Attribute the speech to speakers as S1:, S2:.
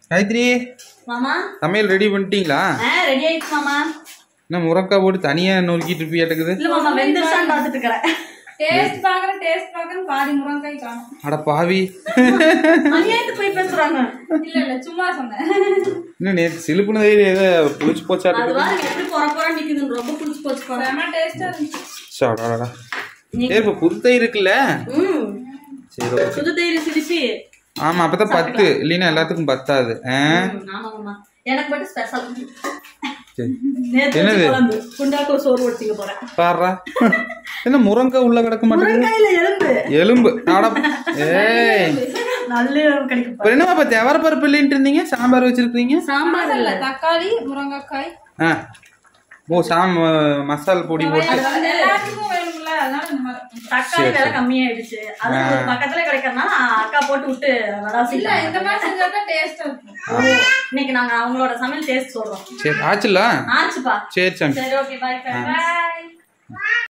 S1: காயத்ரி
S2: மாமா
S1: சமையல் ரெடி பண்ணிட்டீங்களா
S2: ஆ ரெடி ஆயிடுச்சு மாமா
S1: என்ன முருங்காய் போட்டு தனியா நொறுக்கிட்டு இருப்பியாட்டுக்குது
S2: இல்ல மாமா வெந்துருச்சான்னு பாத்துட்டு இருக்கிறேன்
S3: டேஸ்ட் பாக்குறேன் டேஸ்ட் பாக்குறேன் பாதி முருங்கைக்காய் காணும்
S1: அட பாவி
S2: அநியாயத்து போய் பேசுறாங்க
S3: இல்ல இல்ல சும்மா சொன்னேன்
S1: இன்னும் நேற்று சிலுப்புன ஏதோ புளிச்சு
S2: அது
S1: போச்சாட்டு
S2: பாருங்க எப்படி போற போற நிக்குதுன்னு ரொம்ப புடிச்சு போச்சு போறேன்
S3: செம டேஸ்டா இருந்துச்சு
S1: சாடாடா சரி இப்போ புதுத்தை இருக்குல்ல
S2: ம்
S1: சரி ஓகே
S2: சுடு தயிர் சிரிச்சு
S1: ஆமா அப்பதான் பத்து இல்லைன்னா எல்லாத்துக்கும் பத்தாது ஆ
S2: ஆமா மாமா எனக்கு மட்டும் ஸ்பெஷல்
S1: சரி
S2: நேத்து
S1: என்னது?
S2: வச்ச குழம்பு குண்டாக்கு ஒரு சோறு ஒட்டிங்க போறேன்
S1: பாடுறா என்ன முருங்காய் உள்ள கிடக்க மாட்டேங்குது
S2: முருங்கையில எலும்பு
S1: எலும்பு ஆட ஏய்
S2: நல்ல கிடைக்கும்
S1: அப்புறம் என்னமா இப்ப தேவர பருப்பு இல்லைன்ட்டு இருந்தீங்க சாம்பார் வச்சிருக்கீங்க
S2: சாம்பார்
S3: இல்ல தக்காளி முருங்கைக்காய்
S1: ஆ ஓ சாம் மசால் பொடி போட்டு
S3: அது வந்து எல்லாத்துக்கும் வேணும்ல அதனால இந்த மாதிரி
S2: தக்காளி விலை கம்மியாயிடுச்சு அது ஒரு பக்கத்துல கிடைக்கிறதுனால அக்கா போட்டு விட்டு வடாசி
S3: இல்ல இந்த மாதிரி செஞ்சா தான் டேஸ்டா இருக்கும்
S2: இன்னைக்கு நாங்க அவங்களோட சமையல் டேஸ்ட் சொல்றோம்
S1: சரி ஆச்சுல
S2: ஆச்சுப்பா
S1: சரி சாமி
S2: சரி ஓகே பாய்
S3: பாய்